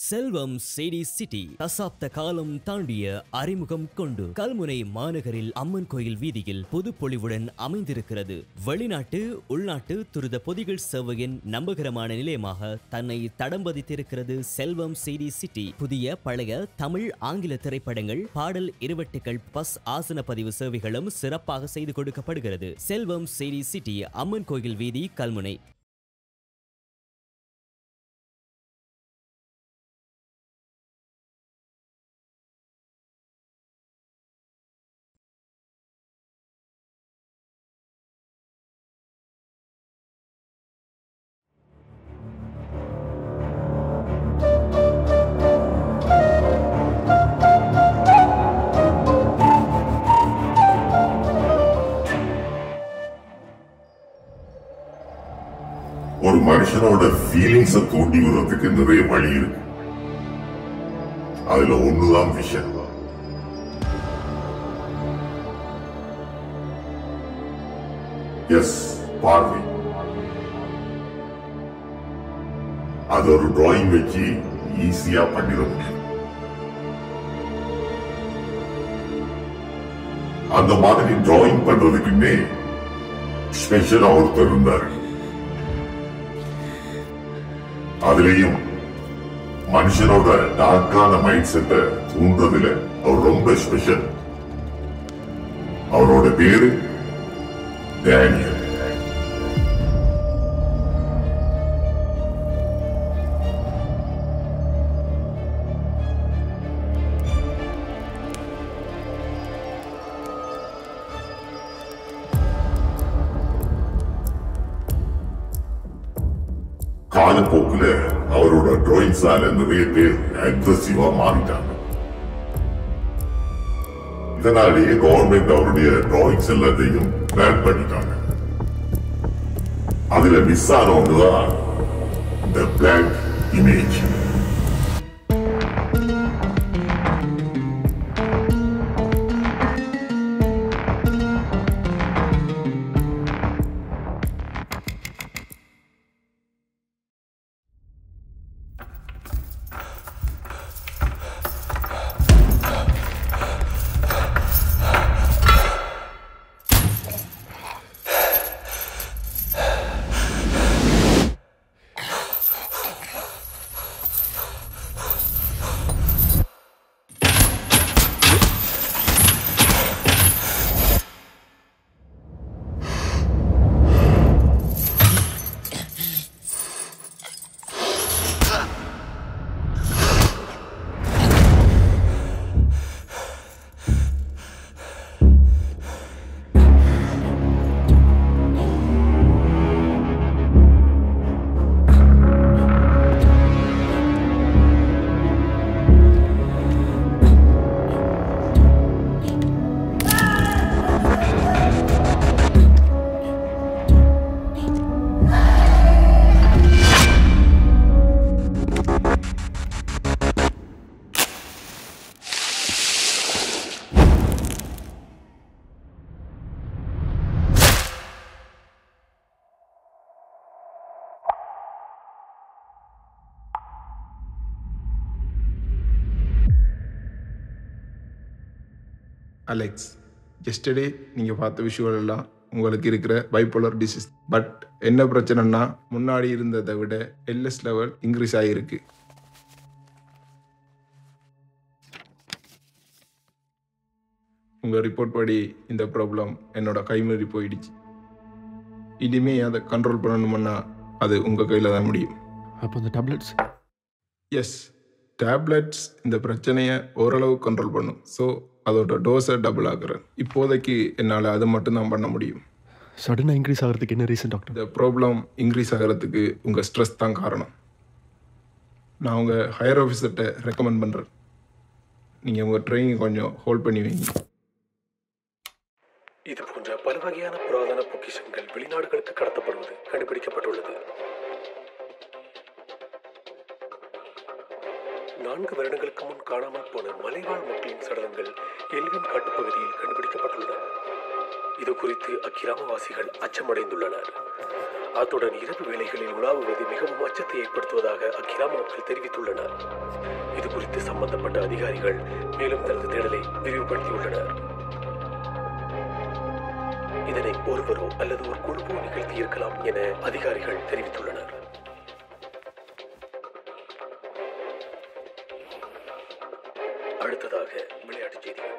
செல்வம் CD city தசாப்த காலம் தாண்டிய அறிமுகம் கொண்டு கல்முனை மாநகரில் அம்மன் கோயில் வீதியில் புதுப்பொலிவுடன் அமைந்திருக்கிறது வெளிநாட்டு உள்நாட்டு துரித பொதிகள் சேவையின் நம்பகரமான நிலையமாக தன்னை தடம் பதித்திருக்கிறது செல்வம் சிடி சிட்டி புதிய பழைய தமிழ் ஆங்கில திரைப்படங்கள் பாடல் இருவட்டுகள் பஸ் ஆசன பதிவு சேவைகளும் சிறப்பாக செய்து கொடுக்கப்படுகிறது செல்வம் சிடி சிட்டி அம்மன் கோயில் வீதி கல்முனை ஒரு மனுஷனோட ஃபீலிங்ஸ தூண்டி விடுறதுக்கு நிறைய வழி இருக்கு அதுல ஒண்ணுதான் விஷன் எஸ் பார்வை அது ஒரு டிராயிங் வச்சு ஈஸியா பண்ணிட முடியும் அந்த மாதிரி டிராயிங் பண்றதுக்குன்னே ஸ்பெஷலா ஒருத்தர் இருந்தாரு அதுலயும் மனுஷனோட டார்க்கான மைண்ட் செட்டை தூண்டுறதுல அவர் ரொம்ப ஸ்பெஷல் அவரோட பேரு டேனியல் காலப்போக்குல அவரோட டிராயிங்ஸால நிறைய பேர் அக்ரஸிவா மாறிட்டாங்க இதனாலேயே கவர்மெண்ட் அவருடைய டிராயிங்ஸ் எல்லாத்தையும் பேன் பண்ணிட்டாங்க அதுல மிஸ் ஆனவங்க தான் இந்த பிளாக் இமேஜ் அலெக்ஸ் எஸ்டர்டே நீங்கள் பார்த்த விஷுவல் எல்லாம் உங்களுக்கு இருக்கிற பைப்போலர் டிசீஸ் பட் என்ன பிரச்சனைனா முன்னாடி இருந்ததை விட எல்எஸ் லெவல் இன்க்ரீஸ் ஆகிருக்கு உங்கள் ரிப்போர்ட் படி இந்த ப்ராப்ளம் என்னோட கைமீறி போயிடுச்சு இனிமே அதை கண்ட்ரோல் பண்ணணுமுன்னா அது உங்கள் கையில் தான் முடியும் அப்போ இந்த டேப்லெட்ஸ் எஸ் டேப்லெட்ஸ் இந்த பிரச்சனையை ஓரளவு கண்ட்ரோல் பண்ணும் ஸோ அதோட டோஸை டபுள் ஆக்குறேன் இப்போதைக்கு என்னால் அது மட்டும்தான் பண்ண முடியும் சடனாக இன்க்ரீஸ் ஆகிறதுக்கு என்ன ரீசன் டாக்டர் இந்த ப்ராப்ளம் இன்க்ரீஸ் ஆகிறதுக்கு உங்கள் ஸ்ட்ரெஸ் தான் காரணம் நான் உங்கள் ஹையர் ஆஃபீஸர்கிட்ட ரெக்கமெண்ட் பண்ணுறேன் நீங்கள் உங்கள் ட்ரைனிங் கொஞ்சம் ஹோல்ட் பண்ணி வைங்க இது போன்ற பல வகையான புராதன பொக்கிஷங்கள் வெளிநாடுகளுக்கு கடத்தப்படுவது கண்டுபிடிக்கப்பட்டுள்ளது நான்கு வருடங்களுக்கு முன் காணாமல் போன மலைவாழ் மக்களின் சடலங்கள் எல்வின் காட்டுப்பகுதியில் கண்டுபிடிக்கப்பட்டுள்ளன இது குறித்து அக்கிராமவாசிகள் அச்சமடைந்துள்ளனர் அத்துடன் இரவு வேளைகளில் உலாவுவது மிகவும் அச்சத்தை ஏற்படுத்துவதாக அக்கிராம மக்கள் தெரிவித்துள்ளனர் இது குறித்து சம்பந்தப்பட்ட அதிகாரிகள் மேலும் தனது தேடலை விரிவுபடுத்தியுள்ளனர் இதனை ஒருவரோ அல்லது ஒரு குழுவோ நிகழ்த்தி இருக்கலாம் என அதிகாரிகள் தெரிவித்துள்ளனர் அடுத்ததாக விளையாட்டுச் செய்திகள்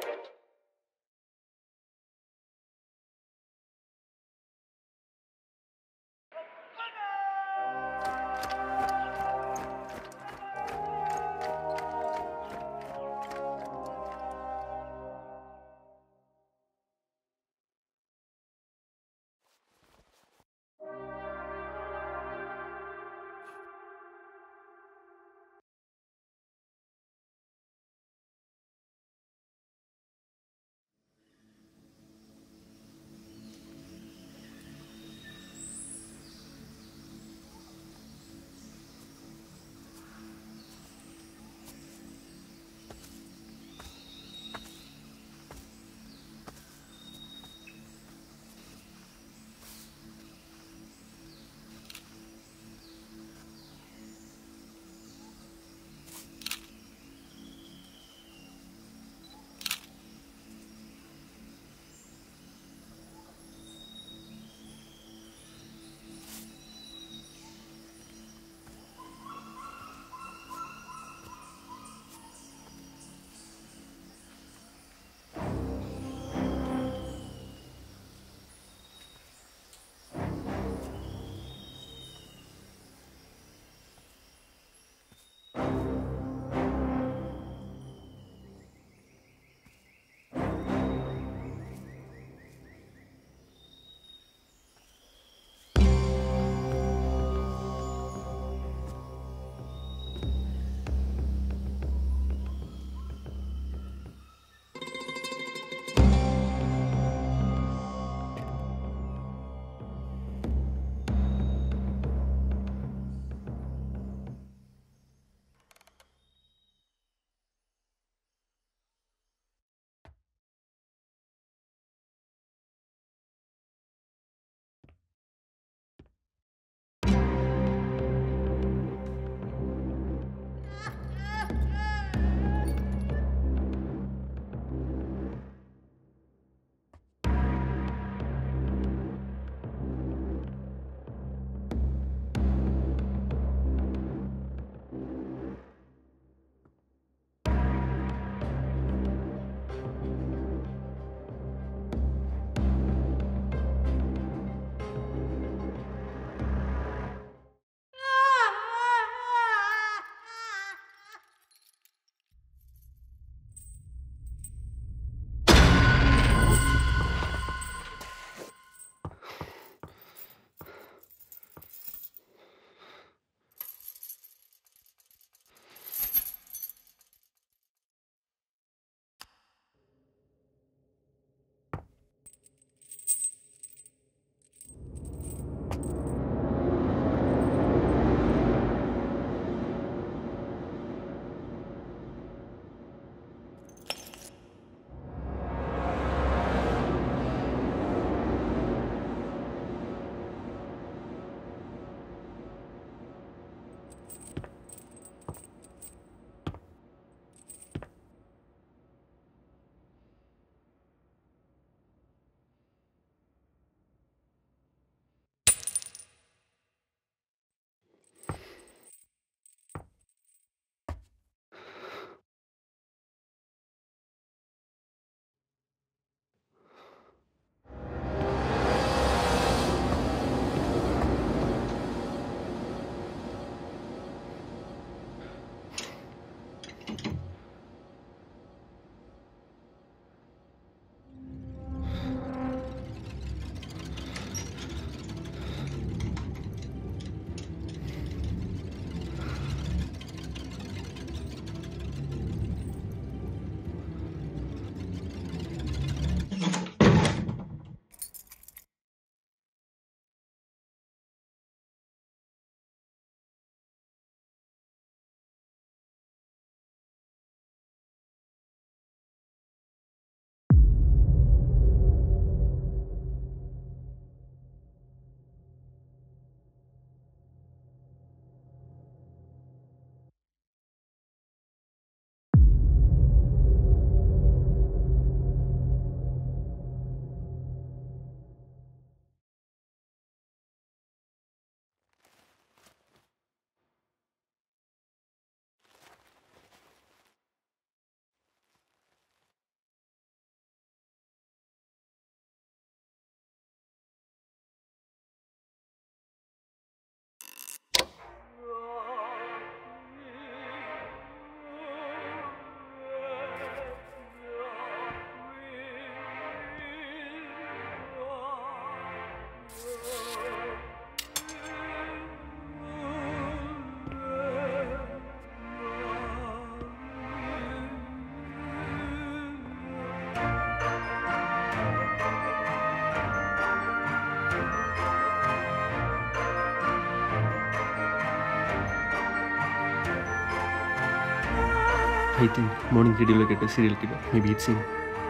ஐ திங்க் மார்னிங் ரேடியோவில் கேட்ட சீரியல் கிட்ட மேபி இட்ஸ் சீன்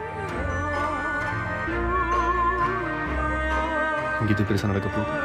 இங்கே இது பெருசாக நடக்க போகுது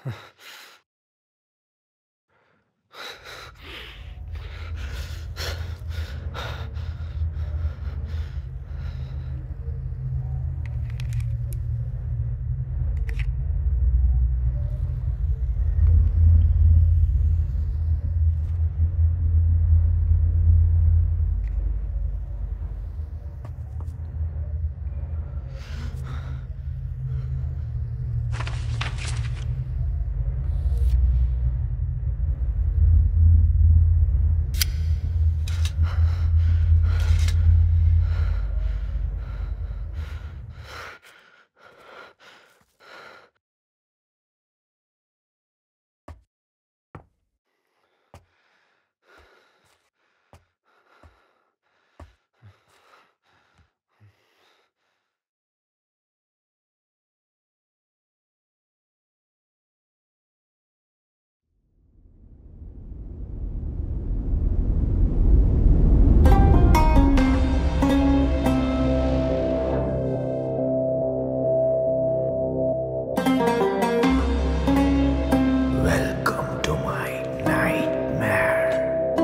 Welcome to my nightmare.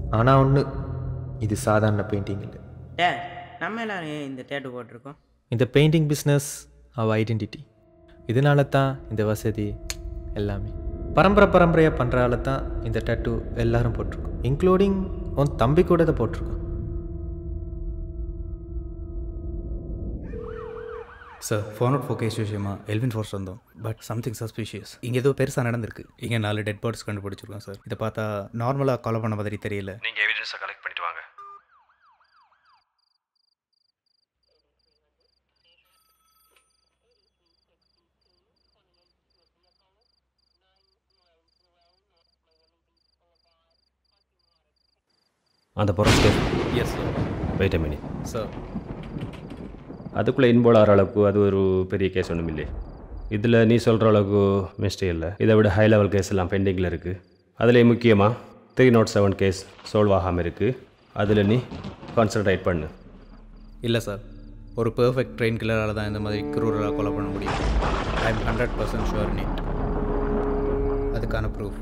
ஆனால் ஒன்று இது சாதாரண பெயிண்டிங் இல்லை டே நம்ம எல்லாரும் ஏன் இந்த டேட்டு போட்டிருக்கோம் இந்த பெயிண்டிங் பிஸ்னஸ் அவள் ஐடென்டிட்டி இதனால தான் இந்த வசதி எல்லாமே பரம்பரை பரம்பரையாக பண்ணுறால தான் இந்த டேட்டு எல்லாரும் போட்டிருக்கோம் இன்க்ளூடிங் உன் தம்பி கூட இதை போட்டிருக்கோம் sir four naught four case விஷயமா எல்வின் ஃபோர்ஸ் வந்தோம் பட் சம்திங் சஸ்பிஷியஸ் இங்கே ஏதோ பெருசாக நடந்திருக்கு இங்கே நாலு டெட் பாடிஸ் கண்டுபிடிச்சிருக்கோம் சார் இதை பார்த்தா நார்மலாக கொலை பண்ண மாதிரி தெரியல நீங்கள் எவிடன்ஸை கலெக்ட் பண்ணிட்டு வாங்க அந்த பொருள் yes sir wait a minute sir அதுக்குள்ளே இன்வால்வ் ஆகிற அளவுக்கு அது ஒரு பெரிய கேஸ் ஒன்றும் இல்லை இதில் நீ சொல்கிற அளவுக்கு மிஸ்டேக் இல்லை இதை விட ஹை லெவல் கேஸ் எல்லாம் பெண்டிங்கில் இருக்குது அதில் முக்கியமாக three naught seven case solve ஆகாமல் இருக்குது அதில் நீ கான்சன்ட்ரேட் பண்ணு இல்லை சார் ஒரு பெர்ஃபெக்ட் ட்ரெயின் கில்லரால் தான் இந்த மாதிரி குரூரலாக கொலை பண்ண முடியும் I am hundred percent sure need அதுக்கான proof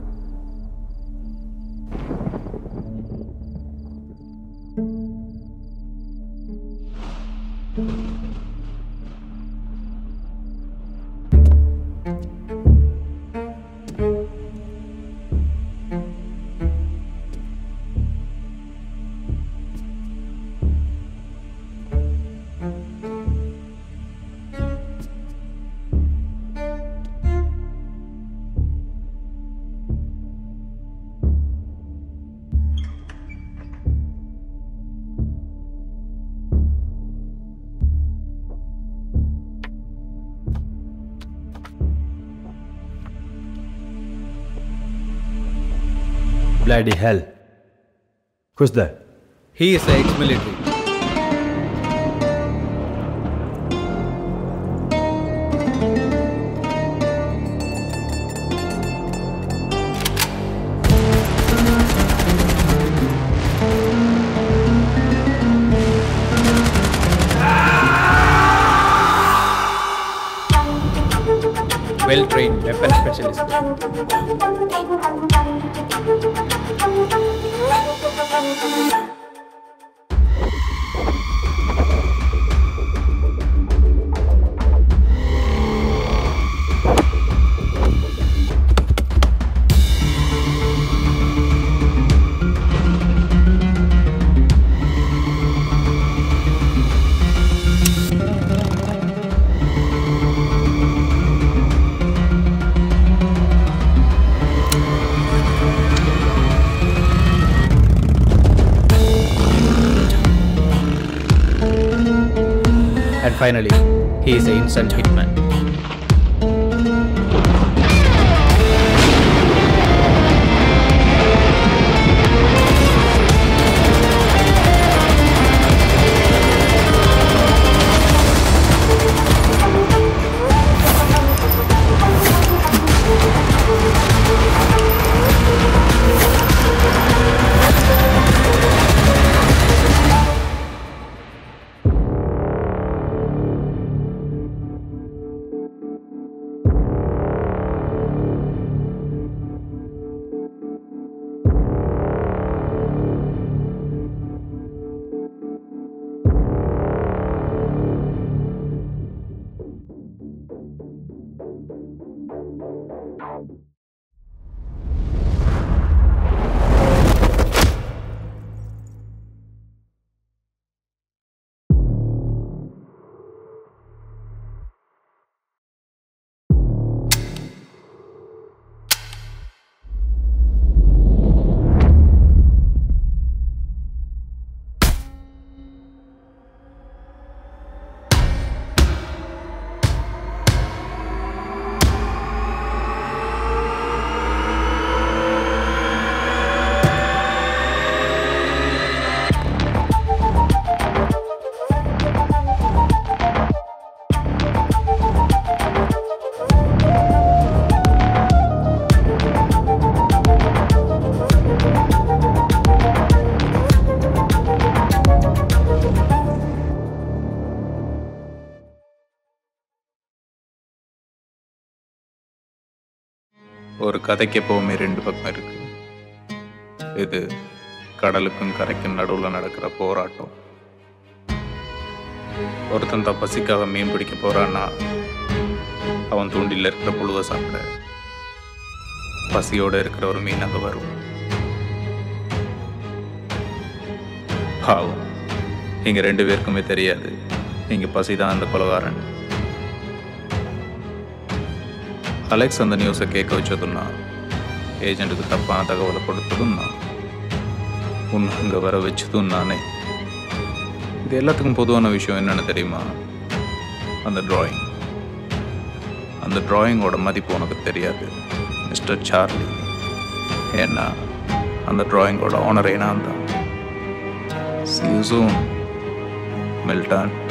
Bloody hell. Who's that? He is ex-military. Well-trained weapon specialist. And finally, he is an instant hitman. ஒரு கதைக்கு எப்பவுமே ரெண்டு பக்கம் இருக்கு இது கடலுக்கும் கரைக்கும் நடுவில் நடக்கிற போராட்டம் ஒருத்தன் தான் பசிக்காக மீன் பிடிக்க போறான்னா அவன் தூண்டில் இருக்கிற புழுவை சாப்பிட பசியோடு இருக்கிற ஒரு மீன் அங்கே வரும் பாவம் இங்க ரெண்டு பேருக்குமே தெரியாது இங்க பசி தான் அந்த கொலகாரன் அலெக்ஸ் அந்த நியூஸை கேட்க வச்சதுன்னா ஏஜென்ட்டுக்கு தப்பான தகவலை கொடுத்ததும் நான் உன்னை அங்கே வர வச்சதும் நானே இது எல்லாத்துக்கும் பொதுவான விஷயம் என்னன்னு தெரியுமா அந்த டிராயிங் அந்த டிராயிங்கோட மதிப்பு உனக்கு தெரியாது மிஸ்டர் சார்லி ஏன்னா அந்த டிராயிங்கோட ஓனரே நான் தான் See you soon, Milton.